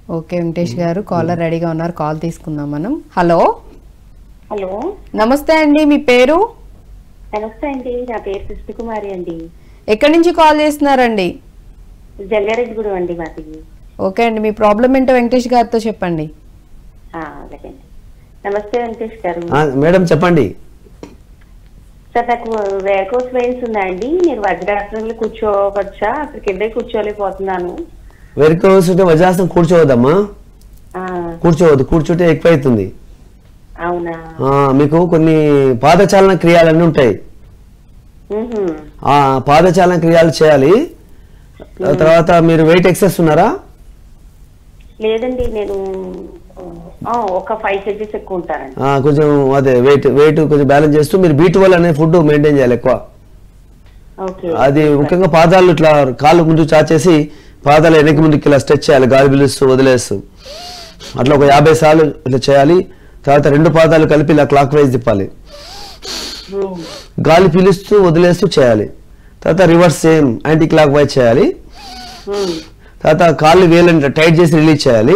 Okay Venkatesh గారు caller రెడీగా ఉన్నారు కాల్ తీసుకుందాం మనం హలో హలో నమస్తే అండి మీ పేరు నమస్తే అండి నా పేరు కృష్ణకుమారి అండి ఎక్కడి నుంచి కాల్ చేస్తున్నారండి జంగారెడ్డిగూడెం అండి మాది ఓకే అండి మీ ప్రాబ్లం ఏంటో వెంకటేష్ గారితో చెప్పండి ఆ, అలాగండి నమస్తే వెంకటేష్ గారు ఆ, మేడం చెప్పండి సార్ నాకు వేకోస్ వెయిన్స్ ఉన్నాయండి నేను వజ్రాసనంలో కూర్చోవచ్చా అక్కడికి వెళ్ళి కూర్చోలేకపోతున్నాను వెరికోస్ ఉంటే వజ్రాసనం కూర్చోవద్దమ్మా ఆ, కూర్చోవద్దు కూర్చుంటే ఎక్కువ అవుతుంది అవునా ఆ, మీకు కొన్ని పాదచాలన క్రియాలన్నీ ఉంటాయి మ్హూ. ఆ పాదచాలన క్రియాలు చేయాలి ఆ తర్వాత మీరు వెయిట్ ఎక్సెస్ ఉన్నారా లేదండి నేను ఆ, ఒక ఫైవ్ కేజీస్ ఎక్కువ ఉంటానండి ఆ, కొంచెం అదే వెయిట్ వెయిట్ కొంచెం బ్యాలెన్స్ చేస్తూ మీరు బీట్ వల్ అనే ఫుడ్ మెయింటైన్ చేయాలి ఎక్కువ ఓకే అది ముఖ్యంగా పాదాలు ఇట్లా కాళ్ళు ముందు చాచేసి పాదాలు వెనక్కి ముందుకి ఇలా స్ట్రెచ్ చేయాలి గాలి పిలుస్తూ వదిలేస్తూ అట్లా ఒక యాభై సార్లు ఇట్లా చేయాలి తర్వాత రెండు పాదాలు కలిపి ఇలా క్లాక్ వైజ్ తిప్పాలి మ్, గాలి పీలుస్తూ వదిలేస్తూ చేయాలి తర్వాత reverse same anticlockwise చేయాలి మ్, తర్వాత కాళ్ళు వేలని టైట్ చేసి రిలీజ్ చేయాలి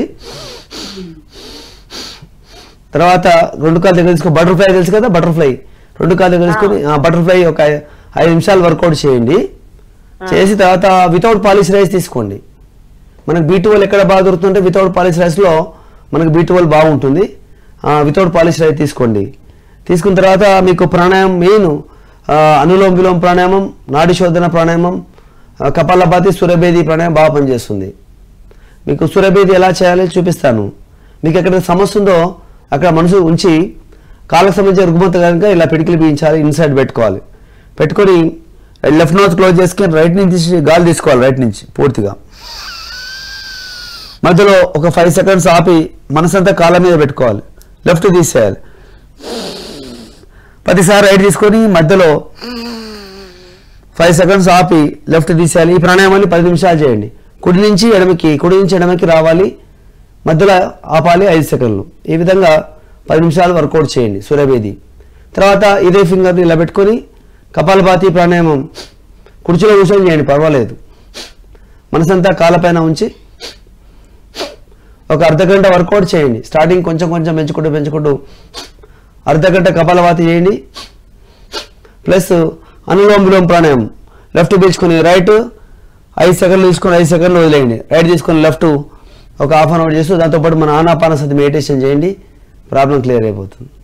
తర్వాత రెండు కాళ్ళు దగ్గర తీసుకొని బటర్ఫ్లై తెలుసు కదా బటర్ఫ్లై రెండు కాళ్ళు దగ్గర తీసుకొని బటర్ఫ్లై ఒక ఐ- ఐదు నిమిషాలు వర్కౌట్ చేయండి చేసి తర్వాత వితౌట్ పాలిష్ రైస్ తీసుకోండి మనకు బీ ట్వెల్వ్ ఎక్కడ బాగా దొరుకుతుంటే వితౌట్ పాలిష్ రైస్లో మనకు బీ ట్వెల్వ్ బాగుంటుంది వితౌట్ పాలిష్ రైస్ తీసుకోండి తీసుకున్న తర్వాత మీకు ప్రాణాయామం మెయిన్ అనులోమ విలోమ ప్రాణాయామం నాడి శోధన ప్రాణాయామం ఆ, కపాలభాతి సురభేది ప్రాణాయామం బాగా పనిచేస్తుంది మీకు సురభేది ఎలా చేయాలో చూపిస్తాను మీకు ఎక్కడ సమస్య ఉందో అక్కడ మనసు ఉంచి కాళ్ళకు సంబంధించిన రుగ్మత కనుక ఇలా పిడికిలు పీయించాలి ఇన్సైడ్ పెట్టుకోవాలి పెట్టుకొని లెఫ్ట్ నోస్ క్లోజ్ చేసుకొని రైట్ నుంచి తీసి గాలి తీసుకోవాలి రైట్ నుంచి పూర్తిగా మధ్యలో ఒక ఫైవ్ సెకండ్స్ ఆపి మనసంతా కాళ్ళ మీద పెట్టుకోవాలి లెఫ్ట్ తీసేయాలి ప్రతిసారి రైట్ తీసుకొని మధ్యలో ఫైవ్ సెకండ్స్ ఆపి లెఫ్ట్ తీసేయాలి ఈ ప్రాణాయామాన్ని పది నిమిషాలు చేయండి కుడి నుంచి ఎడమకి కుడి నుంచి ఎడమకి రావాలి మధ్యలో ఆపాలి ఐదు సెకండ్లు ఈ విధంగా పది నిమిషాలు వర్కౌట్ చేయండి సూర్యభేది తర్వాత ఇదే ఫింగర్ని ఇలా పెట్టుకొని కపాలభాతి ప్రాణాయామం కుర్చీలో కూర్చొని చేయండి పర్వాలేదు మనసంతా కాళ్ళపైన ఉంచి ఒక అర్ధ గంట వర్కౌట్ చేయండి స్టార్టింగ్ కొంచెం కొంచెం పెంచుకుంటూ పెంచుకుంటూ అర్ధ గంట కపాలభాతి చేయండి ప్లస్ అనులోమ విలోమ ప్రాణాయామం లెఫ్ట్ పీల్చుకొని రైట్ ఐదు సెకండ్లు తీసుకొని ఐదు సెకండ్లు వదిలేయండి రైట్ తీసుకొని లెఫ్ట్ ఒక హాఫ్ అన్ అవర్ చేస్తూ దాంతోపాటు మన ఆనాపాన సతి మెడిటేషన్ చేయండి ప్రాబ్లం క్లియర్ అయిపోతుంది